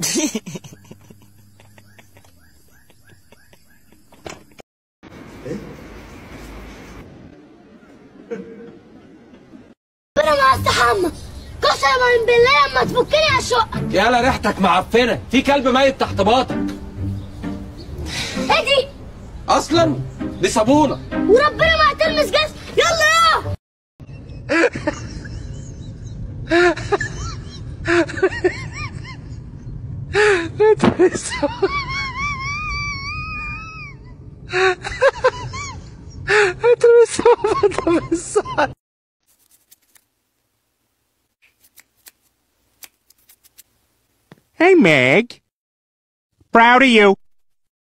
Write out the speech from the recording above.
انا ما استحمى قسما بالله اما تفكني اشقك يالا ريحتك معفنه في كلب ميت تحت باطك ايه دي اصلا دي صابونه وربنا ما هتلمس جسم يلا يا Hey, Meg. Proud of you.